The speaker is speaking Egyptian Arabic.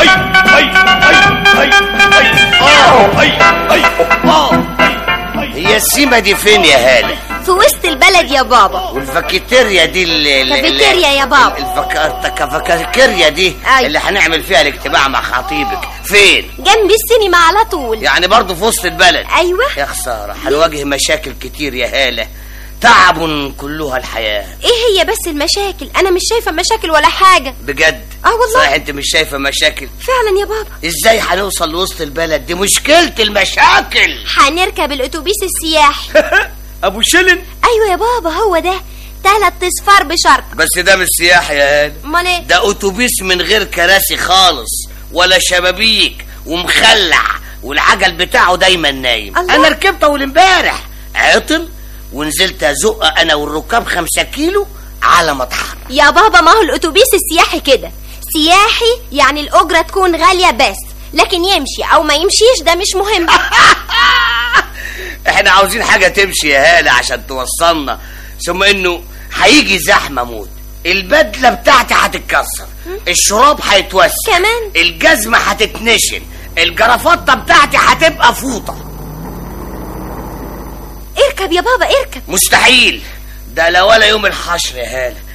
اي اي اي اي اي اه اي اي اه هي السيمة دي فين يا هالة في وسط البلد يا بابا والفاكيتيريا دي اللي كافيتيريا يا بابا. الفاكيتيريا دي أي. اللي هنعمل فيها الاجتماع مع خطيبك فين جنب السينما على طول يعني برضه في وسط البلد ايوه يا خسارة هنواجه مشاكل كتير يا هالة تعب كلها الحياة ايه هي بس المشاكل انا مش شايفه مشاكل ولا حاجه بجد اه والله. صحيح انت مش شايفة مشاكل فعلا يا بابا ازاي هنوصل لوسط البلد دي مشكلة المشاكل هنركب الاتوبيس السياحي ابو شلن ايوه يا بابا هو ده تلات اصفار بشرط بس ده مش سياحة يا هالة امال ايه ده اتوبيس من غير كراسي خالص ولا شبابيك ومخلع والعجل بتاعه دايما نايم الله. انا ركبت اول امبارح عطل ونزلت ازق انا والركاب خمسة كيلو على مطحن يا بابا ما هو الاتوبيس السياحي كده سياحي يعني الاجره تكون غاليه بس لكن يمشي او ما يمشيش ده مش مهم احنا عاوزين حاجة تمشي يا هالة عشان توصلنا ثم انه هيجي زحمة موت البدلة بتاعتي هتتكسر الشراب هيتوسع كمان؟ الجزمة هتتنشن الجرافطة بتاعتي هتبقى فوطة اركب يا بابا اركب مستحيل ده لا ولا يوم الحشر يا هالة